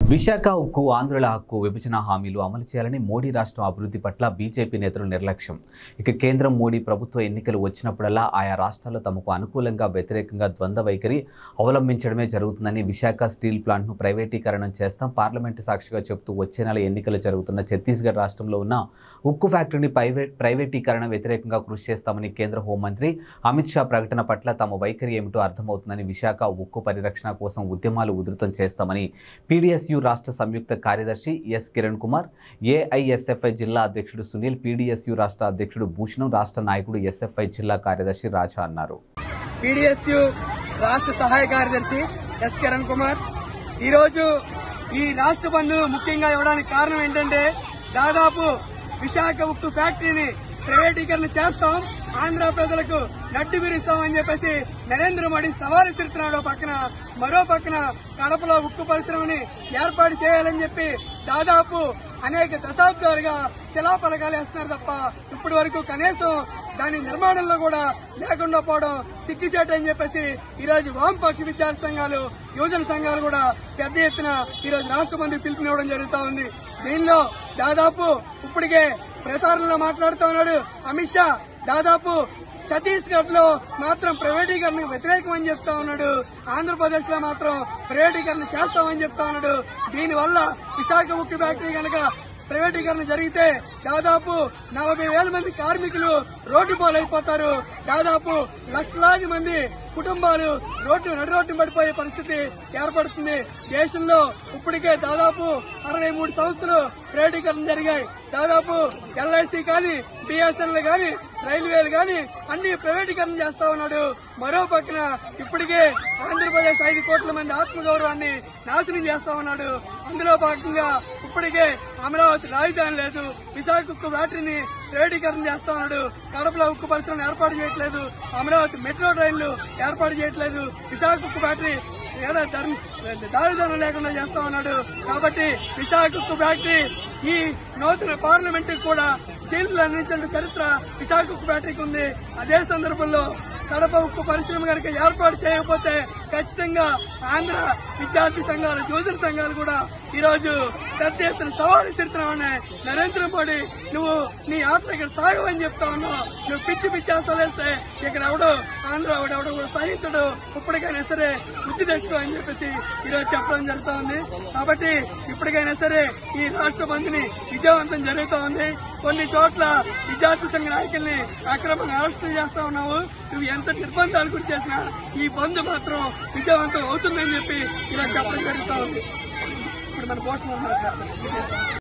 విశాఖ ఉక్కు ఆంధ్రుల హక్కు విభజన హామీలు అమలు చేయాలని మోడీ రాష్ట్రం అభివృద్ధి పట్ల బీజేపీ నేతలు నిర్లక్ష్యం ఇక కేంద్రం మోడీ ప్రభుత్వ ఎన్నికలు వచ్చినప్పుడల్లా ఆయా రాష్ట్రాల్లో తమకు అనుకూలంగా వ్యతిరేకంగా ద్వంద్వ వైఖరి అవలంబించడమే జరుగుతుందని విశాఖ స్టీల్ ప్లాంట్ను ప్రైవేటీకరణం చేస్తాం పార్లమెంటు సాక్షిగా చెబుతూ వచ్చే నెల ఎన్నికలు జరుగుతున్న ఛత్తీస్గఢ్ రాష్ట్రంలో ఉన్న ఉక్కు ఫ్యాక్టరీని ప్రైవేట్ ప్రైవేటీకరణ వ్యతిరేకంగా కృషి చేస్తామని కేంద్ర హోంమంత్రి అమిత్ షా ప్రకటన పట్ల తమ వైఖరి ఏమిటో అర్థమవుతుందని విశాఖ ఉక్కు పరిరక్షణ కోసం ఉద్యమాలు ఉధృతం చేస్తామని పీడీఎస్యు రాష్ట్ర సంయుక్త కార్యదర్శి ఎస్ కిరణ్ కుమార్ ఏఐఎస్ఎఫ్ఐ జిల్లా అధ్యక్షుడు సునీల్ పీడీఎస్యు రాష్ట్ర అధ్యక్షుడు భూషణం రాష్ట్ర నాయకుడు ఎస్ఎఫ్ఐ జిల్లా కార్యదర్శి రాజా అన్నారు పీడిఎస్యు రాష్ట్ర సహాయ కార్యదర్శి ఎస్ కిరణ్ కుమార్ ఈ రోజు ఈ రాష్ట్ర బంధు ముఖ్యంగా ఇవ్వడానికి కారణం ఏంటంటే దాదాపు విశాఖ ఉక్కు ఫ్యాక్టరీని ప్రైవేటీకరణ చేస్తాం ఆంధ్ర ప్రజలకు నడ్డు విరుస్తామని చెప్పేసి నరేంద్ర మోడీ సవాలు విసురుతున్నాడు ఓ పక్కన మరో పక్కన కడపలో ఉక్కు పరిశ్రమని ఏర్పాటు చేయాలని చెప్పి దాదాపు అనేక దశాబ్దాలుగా శిలాఫలకాలు వేస్తున్నారు తప్ప ఇప్పటి వరకు కనీసం దాని నిర్మాణంలో కూడా లేకుండా పోవడం సిగ్గుచేట అని చెప్పేసి ఈ రోజు వామపక్ష విద్యార్థి సంఘాలు యువజన సంఘాలు కూడా పెద్ద ఎత్తున ఈ రోజు రాష్ట్ర మంది పిలుపునివ్వడం జరుగుతా ఉంది దీనిలో దాదాపు ఇప్పటికే ప్రచారంలో మాట్లాడుతూ ఉన్నాడు అమిత్ షా దాదాపు ఛత్తీస్గఢ్ లో మాత్రం ప్రైవేటీకరణ వ్యతిరేకం అని చెప్తా ఉన్నాడు ఆంధ్రప్రదేశ్ లో మాత్రం ప్రైవేటీకరణ చేస్తామని చెప్తా ఉన్నాడు దీనివల్ల విశాఖ ఉక్కు ఫ్యాక్టరీ కనుక ప్రైవేటీకరణ జరిగితే దాదాపు నలభై వేల మంది కార్మికులు రోడ్డు పాలైపోతారు దాదాపు లక్షలాది మంది కుటుంబాలు రోడ్డు నడి రోడ్డు పడిపోయే పరిస్థితి ఏర్పడుతుంది దేశంలో ఇప్పటికే దాదాపు అరవై మూడు సంస్థలు ప్రైవేటీకరణ జరిగాయి దాదాపు ఎల్ఐసి కానీ బిఎస్ఎన్ఎల్ కానీ రైల్వేలు కానీ అన్ని ప్రైవేటీకరణ చేస్తా ఉన్నాడు మరో పక్కన ఇప్పటికే ఆంధ్రప్రదేశ్ ఐదు కోట్ల మంది ఆత్మగౌరవాన్ని నాశనం చేస్తా ఉన్నాడు అందులో భాగంగా ఇప్పటికే అమరావతి రాజధాని లేదు విశాఖ ఉక్కు ఫ్యాక్టరీని ప్రైవేటీకరణ చేస్తా ఉన్నాడు కడపలో ఉక్కు పరిశ్రమ ఏర్పాటు చేయట్లేదు అమరావతి మెట్రో ట్రైన్లు ఏర్పాటు చేయట్లేదు విశాఖ ఉక్కు ఫ్యాక్టరీ ఏడా ధర్మ దారిదనం లేకుండా చేస్తా ఉన్నాడు కాబట్టి విశాఖ ఉక్కు ఫ్యాక్టరీ ఈ నూతన పార్లమెంట్ కూడా జైలు అందించిన చరిత్ర విశాఖ ఉక్కు ఫ్యాక్టరీకి ఉంది అదే సందర్భంలో కడప ఉక్కు పరిశ్రమ కనుక ఏర్పాటు చేయకపోతే ఖచ్చితంగా ఆంధ్ర విద్యార్థి సంఘాలు యువజన సంఘాలు కూడా ఈ రోజు పెద్ద ఎత్తున సవాలు విసురుతున్నామని నరేంద్ర మోడీ నువ్వు నీ ఆటలు ఇక్కడ సాగవని చెప్తా ఉన్నావు నువ్వు పిచ్చి పిచ్చి ఆశలు వేస్తే ఇక్కడ ఎవడు ఆంధ్ర ఎవడు ఎవడు కూడా సహించడు ఇప్పటికైనా సరే బుద్ధి తెచ్చుకో అని చెప్పేసి ఈ రోజు చెప్పడం జరుగుతా ఉంది కాబట్టి ఇప్పటికైనా సరే ఈ రాష్ట్ర బంద్ని విజయవంతం జరుగుతా ఉంది కొన్ని చోట్ల విద్యార్థి సంఘ నాయకుల్ని అక్రమంగా అరెస్టులు చేస్తా ఉన్నావు నువ్వు ఎంత నిర్బంధాలు గురి చేసినా ఈ బంద్ మాత్రం విజయవంతం అవుతుందని చెప్పి ఇలా చెప్పడం జరుగుతా ఉంది ఇప్పుడు మన పోస్ట్